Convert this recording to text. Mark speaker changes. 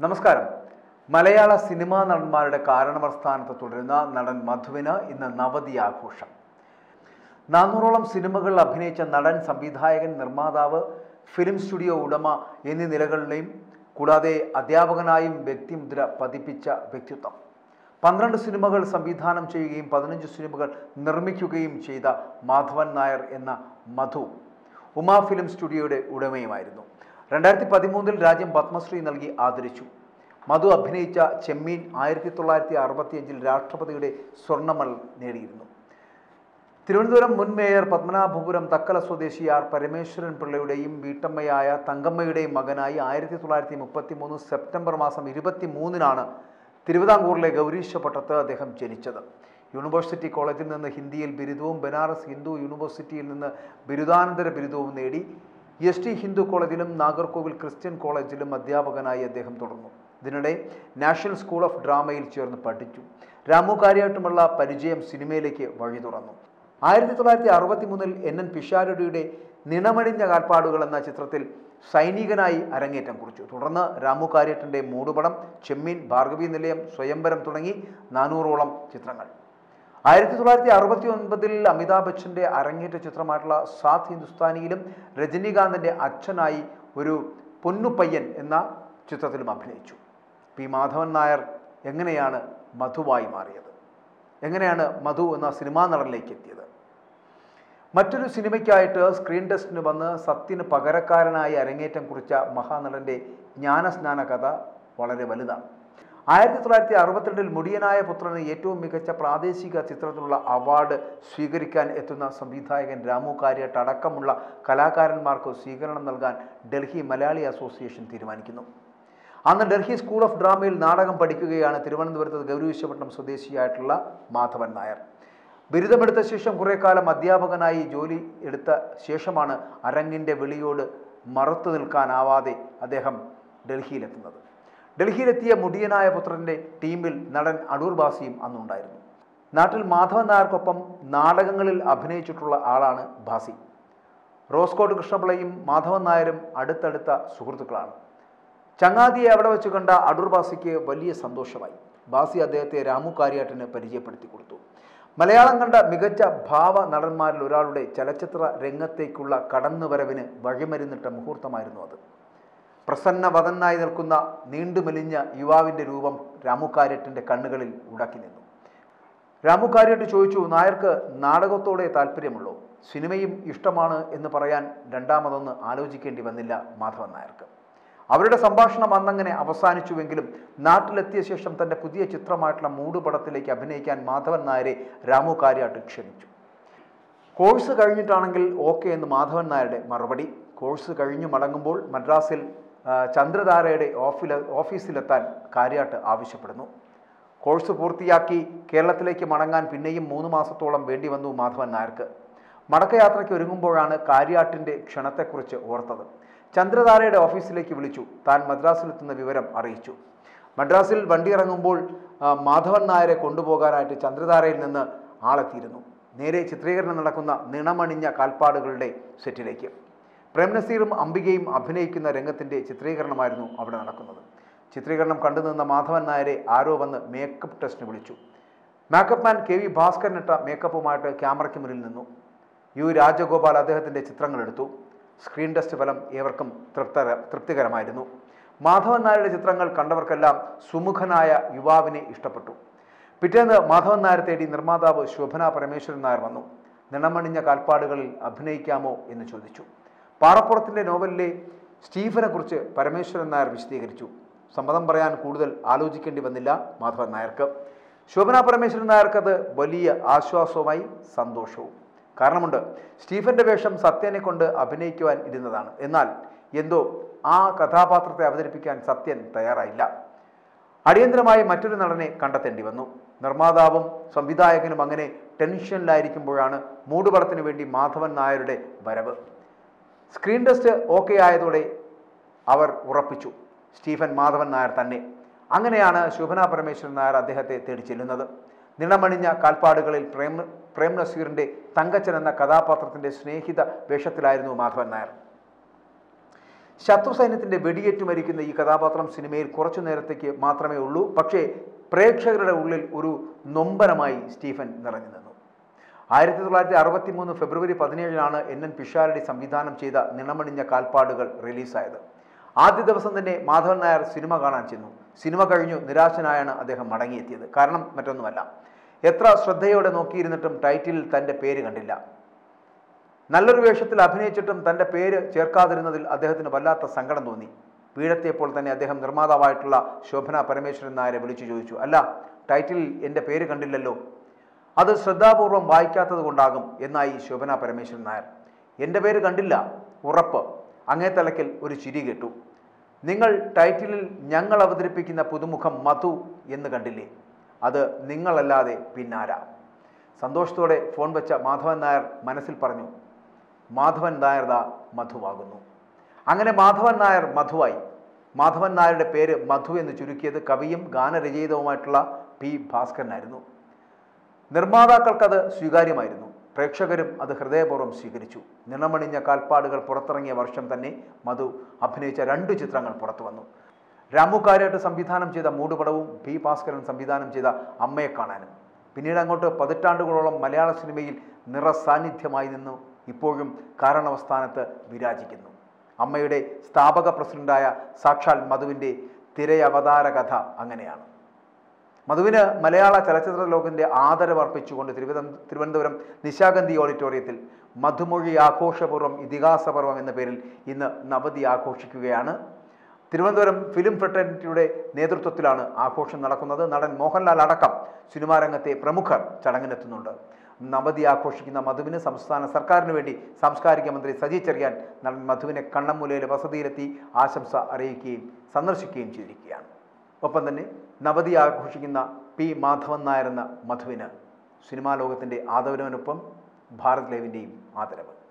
Speaker 1: നമസ്കാരം മലയാള സിനിമാ നടന്മാരുടെ കാരണവർ സ്ഥാനത്ത് തുടരുന്ന നടൻ മധുവിന് ഇന്ന് നവതി ആഘോഷം നാനൂറോളം സിനിമകളിൽ അഭിനയിച്ച നടൻ സംവിധായകൻ നിർമ്മാതാവ് ഫിലിം സ്റ്റുഡിയോ ഉടമ എന്നീ നിലകളിലെയും കൂടാതെ അധ്യാപകനായും വ്യക്തിമുദ്ര പതിപ്പിച്ച വ്യക്തിത്വം പന്ത്രണ്ട് സിനിമകൾ സംവിധാനം ചെയ്യുകയും പതിനഞ്ച് സിനിമകൾ നിർമ്മിക്കുകയും ചെയ്ത മാധവൻ നായർ എന്ന മധു ഉമാ ഫിലിം സ്റ്റുഡിയോയുടെ ഉടമയുമായിരുന്നു രണ്ടായിരത്തി പതിമൂന്നിൽ രാജ്യം പത്മശ്രീ നൽകി ആദരിച്ചു മധു അഭിനയിച്ച ചെമ്മീൻ ആയിരത്തി തൊള്ളായിരത്തി അറുപത്തിയഞ്ചിൽ രാഷ്ട്രപതിയുടെ സ്വർണ്ണമൽ നേടിയിരുന്നു തിരുവനന്തപുരം മുൻ മേയർ പത്മനാഭപുരം തക്കല സ്വദേശി ആർ പരമേശ്വരൻ പിള്ളയുടെയും വീട്ടമ്മയായ തങ്കമ്മയുടെയും മകനായി ആയിരത്തി തൊള്ളായിരത്തി മുപ്പത്തി മൂന്ന് സെപ്റ്റംബർ മാസം ഇരുപത്തി മൂന്നിനാണ് തിരുവിതാംകൂറിലെ ഗൗരീശപട്ടത്ത് അദ്ദേഹം ജനിച്ചത് യൂണിവേഴ്സിറ്റി കോളേജിൽ നിന്ന് ഹിന്ദിയിൽ ബിരുദവും ബനാറസ് ഹിന്ദു യൂണിവേഴ്സിറ്റിയിൽ നിന്ന് ബിരുദാനന്തര ബിരുദവും നേടി എസ് ടി ഹിന്ദു കോളേജിലും നാഗർകോവിൽ ക്രിസ്ത്യൻ കോളേജിലും അധ്യാപകനായി അദ്ദേഹം തുടർന്നു ഇതിനിടെ നാഷണൽ സ്കൂൾ ഓഫ് ഡ്രാമയിൽ ചേർന്ന് പഠിച്ചു രാമു കാര്യായിട്ടുമുള്ള പരിചയം സിനിമയിലേക്ക് വഴി തുറന്നു ആയിരത്തി തൊള്ളായിരത്തി അറുപത്തി മൂന്നിൽ എൻ എൻ പിഷാരടിയുടെ നിണമണിഞ്ഞ കാൽപ്പാടുകൾ എന്ന ചിത്രത്തിൽ സൈനികനായി അരങ്ങേറ്റം കുറിച്ചു തുടർന്ന് രാമു കാര്യട്ടിൻ്റെ മൂടുപടം ചെമ്മീൻ ഭാർഗവി നിലയം സ്വയംവരം തുടങ്ങി നാനൂറോളം ചിത്രങ്ങൾ ആയിരത്തി തൊള്ളായിരത്തി അറുപത്തി ഒൻപതിൽ അമിതാഭ് ബച്ചൻ്റെ അരങ്ങേറ്റ ചിത്രമായിട്ടുള്ള സാത്ത് ഹിന്ദുസ്ഥാനിയിലും രജനീകാന്തിൻ്റെ അച്ഛനായി ഒരു പൊന്നുപയ്യൻ എന്ന ചിത്രത്തിലും അഭിനയിച്ചു പി മാധവൻ നായർ എങ്ങനെയാണ് മധുവായി മാറിയത് എങ്ങനെയാണ് മധു എന്ന സിനിമാ നടനിലേക്ക് എത്തിയത് മറ്റൊരു സിനിമയ്ക്കായിട്ട് സ്ക്രീൻ ടെസ്റ്റിന് വന്ന് സത്യന് പകരക്കാരനായി അരങ്ങേറ്റം കുറിച്ച മഹാനടൻ്റെ ജ്ഞാനസ്നാന കഥ വളരെ വലുതാണ് ആയിരത്തി തൊള്ളായിരത്തി അറുപത്തിരണ്ടിൽ മുടിയനായ പുത്രന് ഏറ്റവും മികച്ച പ്രാദേശിക ചിത്രത്തിനുള്ള അവാർഡ് സ്വീകരിക്കാൻ എത്തുന്ന സംവിധായകൻ രാമു കാര്യട്ട് അടക്കമുള്ള കലാകാരന്മാർക്ക് സ്വീകരണം നൽകാൻ ഡൽഹി മലയാളി അസോസിയേഷൻ തീരുമാനിക്കുന്നു അന്ന് ഡൽഹി സ്കൂൾ ഓഫ് ഡ്രാമയിൽ നാടകം പഠിക്കുകയാണ് തിരുവനന്തപുരത്ത് ഗൗരീശപട്ടണം സ്വദേശിയായിട്ടുള്ള മാധവൻ നായർ ബിരുദമെടുത്ത ശേഷം കുറേ കാലം അധ്യാപകനായി ജോലി എടുത്ത ശേഷമാണ് അരങ്ങിൻ്റെ വിളിയോട് മറുത്തു നിൽക്കാനാവാതെ അദ്ദേഹം ഡൽഹിയിലെത്തുന്നത് ഡൽഹിയിലെത്തിയ മുടിയനായ പുത്രൻ്റെ ടീമിൽ നടൻ അടൂർ ബാസിയും അന്നുണ്ടായിരുന്നു നാട്ടിൽ മാധവൻ നായർക്കൊപ്പം നാടകങ്ങളിൽ അഭിനയിച്ചിട്ടുള്ള ആളാണ് ബാസി റോസ്കോട്ട് കൃഷ്ണപിള്ളയും മാധവൻ നായരും അടുത്തടുത്ത സുഹൃത്തുക്കളാണ് ചങ്ങാതിയെ അവിടെ വെച്ച് കണ്ട അടൂർ ബാസിക്ക് വലിയ സന്തോഷമായി ബാസി അദ്ദേഹത്തെ രാമു കാര്യാട്ടിന് പരിചയപ്പെടുത്തി കൊടുത്തു മലയാളം കണ്ട മികച്ച ഭാവ നടന്മാരിൽ ഒരാളുടെ ചലച്ചിത്ര രംഗത്തേക്കുള്ള കടന്നുവരവിന് വഴിമരുന്നിട്ട മുഹൂർത്തമായിരുന്നു അത് പ്രസന്നവദനായി നിൽക്കുന്ന നീണ്ടുമെലിഞ്ഞ യുവാവിൻ്റെ രൂപം രാമു കാര്യട്ടിൻ്റെ കണ്ണുകളിൽ ഉടക്കി നിന്നു രാമു കാര്യട്ട് ചോദിച്ചു നായർക്ക് നാടകത്തോടെ താല്പര്യമുള്ളൂ സിനിമയും ഇഷ്ടമാണ് എന്ന് പറയാൻ രണ്ടാമതൊന്ന് ആലോചിക്കേണ്ടി വന്നില്ല മാധവൻ നായർക്ക് അവരുടെ സംഭാഷണം അന്നങ്ങനെ അവസാനിച്ചുവെങ്കിലും നാട്ടിലെത്തിയ ശേഷം തൻ്റെ പുതിയ ചിത്രമായിട്ടുള്ള മൂടുപടത്തിലേക്ക് അഭിനയിക്കാൻ മാധവൻ നായരെ രാമു കാര്യാട്ട് ക്ഷണിച്ചു കോഴ്സ് കഴിഞ്ഞിട്ടാണെങ്കിൽ ഓക്കെ എന്ന് മാധവൻ നായരുടെ മറുപടി കോഴ്സ് കഴിഞ്ഞു മടങ്ങുമ്പോൾ മദ്രാസിൽ ആ, ചന്ദ്രധാരയുടെ ഓഫില ഓഫീസിലെത്താൻ കാര്യാട്ട് ആവശ്യപ്പെടുന്നു കോഴ്സ് പൂർത്തിയാക്കി കേരളത്തിലേക്ക് മടങ്ങാൻ പിന്നെയും മൂന്ന് മാസത്തോളം വേണ്ടി വന്നു മാധവൻ നായർക്ക് മടക്കയാത്രയ്ക്ക് ഒരുങ്ങുമ്പോഴാണ് കാര്യാട്ടിൻ്റെ ക്ഷണത്തെക്കുറിച്ച് ഓർത്തത് ചന്ദ്രധാരയുടെ ഓഫീസിലേക്ക് വിളിച്ചു താൻ മദ്രാസിലെത്തുന്ന വിവരം അറിയിച്ചു മദ്രാസിൽ വണ്ടി ഇറങ്ങുമ്പോൾ ആ, മാധവൻ നായരെ കൊണ്ടുപോകാനായിട്ട് ചന്ദ്രധാരയിൽ നിന്ന് ആളെത്തിയിരുന്നു നേരെ ചിത്രീകരണം നടക്കുന്ന നിണമണിഞ്ഞ കാൽപ്പാടുകളുടെ സെറ്റിലേക്ക് പ്രേംനസീറും അംബികയും അഭിനയിക്കുന്ന രംഗത്തിൻ്റെ ചിത്രീകരണമായിരുന്നു അവിടെ നടക്കുന്നത് ചിത്രീകരണം കണ്ടുനിന്ന മാധവൻ നായരെ ആരോ വന്ന് മേക്കപ്പ് ടെസ്റ്റിന് വിളിച്ചു മേക്കപ്പ് മാൻ കെ വി ഭാസ്കരനിട്ട മേക്കപ്പുമായിട്ട് ക്യാമറയ്ക്ക് മുന്നിൽ നിന്നു യു രാജഗോപാൽ അദ്ദേഹത്തിൻ്റെ ചിത്രങ്ങൾ എടുത്തു സ്ക്രീൻ ടെസ്റ്റ് ഫലം ഏവർക്കും തൃപ്തര തൃപ്തികരമായിരുന്നു മാധവൻ നായരുടെ ചിത്രങ്ങൾ കണ്ടവർക്കെല്ലാം സുമുഖനായ യുവാവിനെ ഇഷ്ടപ്പെട്ടു പിറ്റേന്ന് മാധവൻ നായർ തേടി നിർമ്മാതാവ് ശോഭന പരമേശ്വരൻ നായർ വന്നു നിണമണിഞ്ഞ കാൽപ്പാടുകളിൽ അഭിനയിക്കാമോ എന്ന് ചോദിച്ചു പാറപ്പുറത്തിൻ്റെ നോവലിലെ സ്റ്റീഫനെ കുറിച്ച് പരമേശ്വരൻ നായർ വിശദീകരിച്ചു സമ്മതം പറയാൻ കൂടുതൽ ആലോചിക്കേണ്ടി വന്നില്ല മാധവൻ നായർക്ക് ശോഭന പരമേശ്വരൻ നായർക്കത് വലിയ ആശ്വാസവുമായി സന്തോഷവും കാരണമുണ്ട് സ്റ്റീഫന്റെ വേഷം സത്യനെ കൊണ്ട് അഭിനയിക്കുവാൻ ഇരുന്നതാണ് എന്നാൽ എന്തോ ആ കഥാപാത്രത്തെ അവതരിപ്പിക്കാൻ സത്യൻ തയ്യാറായില്ല അടിയന്തരമായി മറ്റൊരു നടനെ കണ്ടെത്തേണ്ടി വന്നു നിർമ്മാതാവും സംവിധായകനും അങ്ങനെ ടെൻഷനിലായിരിക്കുമ്പോഴാണ് മൂടുപടത്തിന് വേണ്ടി മാധവൻ നായരുടെ വരവ് സ്ക്രീൻ ടെസ്റ്റ് ഓക്കെ ആയതോടെ അവർ ഉറപ്പിച്ചു സ്റ്റീഫൻ മാധവൻ നായർ തന്നെ അങ്ങനെയാണ് ശോഭന പരമേശ്വരൻ നായർ അദ്ദേഹത്തെ തേടി ചെല്ലുന്നത് നിണമണിഞ്ഞ കാൽപ്പാടുകളിൽ പ്രേം പ്രേം നസീറിൻ്റെ തങ്കച്ചൻ എന്ന കഥാപാത്രത്തിൻ്റെ സ്നേഹിത വേഷത്തിലായിരുന്നു മാധവൻ നായർ ശത്രു സൈന്യത്തിന്റെ വെടിയേറ്റ് മരിക്കുന്ന ഈ കഥാപാത്രം സിനിമയിൽ കുറച്ചു നേരത്തേക്ക് മാത്രമേ ഉള്ളൂ പക്ഷേ പ്രേക്ഷകരുടെ ഉള്ളിൽ ഒരു നൊമ്പരമായി സ്റ്റീഫൻ നിറഞ്ഞു നിന്നു ആയിരത്തി തൊള്ളായിരത്തി അറുപത്തി മൂന്ന് ഫെബ്രുവരി പതിനേഴിനാണ് എൻ എൻ പിഷാരടി സംവിധാനം ചെയ്ത നിണമണിഞ്ഞ കാൽപ്പാടുകൾ റിലീസായത് ആദ്യ ദിവസം തന്നെ മാധവൻ നായർ സിനിമ കാണാൻ ചെന്നു സിനിമ കഴിഞ്ഞു നിരാശനായാണ് അദ്ദേഹം മടങ്ങിയെത്തിയത് കാരണം മറ്റൊന്നുമല്ല എത്ര ശ്രദ്ധയോടെ നോക്കിയിരുന്നിട്ടും ടൈറ്റിലിൽ തൻ്റെ പേര് കണ്ടില്ല നല്ലൊരു വേഷത്തിൽ അഭിനയിച്ചിട്ടും തൻ്റെ പേര് ചേർക്കാതിരുന്നതിൽ അദ്ദേഹത്തിന് വല്ലാത്ത സങ്കടം തോന്നി വീഴെത്തിയപ്പോൾ തന്നെ അദ്ദേഹം നിർമ്മാതാവായിട്ടുള്ള ശോഭന പരമേശ്വരൻ നായരെ വിളിച്ചു ചോദിച്ചു അല്ല ടൈറ്റിലിൽ എൻ്റെ പേര് കണ്ടില്ലല്ലോ അത് ശ്രദ്ധാപൂർവം വായിക്കാത്തത് കൊണ്ടാകും എന്നായി ശോഭന പരമേശ്വരൻ നായർ എൻ്റെ പേര് കണ്ടില്ല ഉറപ്പ് അങ്ങേ തലയ്ക്കൽ ഒരു ചിരി കേട്ടു നിങ്ങൾ ടൈറ്റിലിൽ ഞങ്ങൾ അവതരിപ്പിക്കുന്ന പുതുമുഖം മധു എന്ന് കണ്ടില്ലേ അത് നിങ്ങളല്ലാതെ പിന്നാരാ സന്തോഷത്തോടെ ഫോൺ വെച്ച മാധവൻ നായർ മനസ്സിൽ പറഞ്ഞു മാധവൻ നായർ ദാ മധുവാകുന്നു അങ്ങനെ മാധവൻ നായർ മധുവായി മാധവൻ നായരുടെ പേര് മധു എന്ന് ചുരുക്കിയത് കവിയും ഗാനരചയിതവുമായിട്ടുള്ള പി ഭാസ്കരനായിരുന്നു നിർമ്മാതാക്കൾക്കത് സ്വീകാര്യമായിരുന്നു പ്രേക്ഷകരും അത് ഹൃദയപൂർവ്വം സ്വീകരിച്ചു നിണമണിഞ്ഞ കാൽപ്പാടുകൾ പുറത്തിറങ്ങിയ വർഷം തന്നെ മധു അഭിനയിച്ച രണ്ട് ചിത്രങ്ങൾ പുറത്തു വന്നു രാമു കാര്യായിട്ട് സംവിധാനം ചെയ്ത മൂടുപടവും പി ഭാസ്കരൻ സംവിധാനം ചെയ്ത അമ്മയെ കാണാനും പിന്നീട് അങ്ങോട്ട് പതിറ്റാണ്ടുകളോളം മലയാള സിനിമയിൽ നിറസാന്നിധ്യമായി നിന്നു ഇപ്പോഴും കാരണവസ്ഥാനത്ത് വിരാജിക്കുന്നു അമ്മയുടെ സ്ഥാപക പ്രസിഡന്റായ സാക്ഷാൽ മധുവിൻ്റെ തിരയവതാര കഥ അങ്ങനെയാണ് മധുവിന് മലയാള ചലച്ചിത്ര ലോകത്തിന്റെ ആദരവ് അർപ്പിച്ചുകൊണ്ട് തിരുവനന്തപുരം തിരുവനന്തപുരം നിശാഗന്ധി ഓഡിറ്റോറിയത്തിൽ മധുമൊഴി ആഘോഷപൂർവ്വം ഇതിഹാസപർവം എന്ന പേരിൽ ഇന്ന് നവതി ആഘോഷിക്കുകയാണ് തിരുവനന്തപുരം ഫിലിം ഫ്രട്ടേണിറ്റിയുടെ നേതൃത്വത്തിലാണ് ആഘോഷം നടക്കുന്നത് നടൻ മോഹൻലാൽ അടക്കം സിനിമാ രംഗത്തെ പ്രമുഖർ ചടങ്ങിനെത്തുന്നുണ്ട് നവതി ആഘോഷിക്കുന്ന മധുവിന് സംസ്ഥാന സർക്കാരിന് വേണ്ടി സാംസ്കാരിക മന്ത്രി സജി ചെറിയാൻ നടൻ മധുവിനെ കണ്ണമ്മൂലയിലെ വസതിയിലെത്തി ആശംസ അറിയിക്കുകയും സന്ദർശിക്കുകയും ചെയ്തിരിക്കുകയാണ് ഒപ്പം തന്നെ നവതി ആഘോഷിക്കുന്ന പി മാധവൻ നായർ എന്ന മധുവിന് സിനിമാ ലോകത്തിൻ്റെ ആദരവിനൊപ്പം ഭാരത് ലൈവിൻ്റെയും ആദരവ്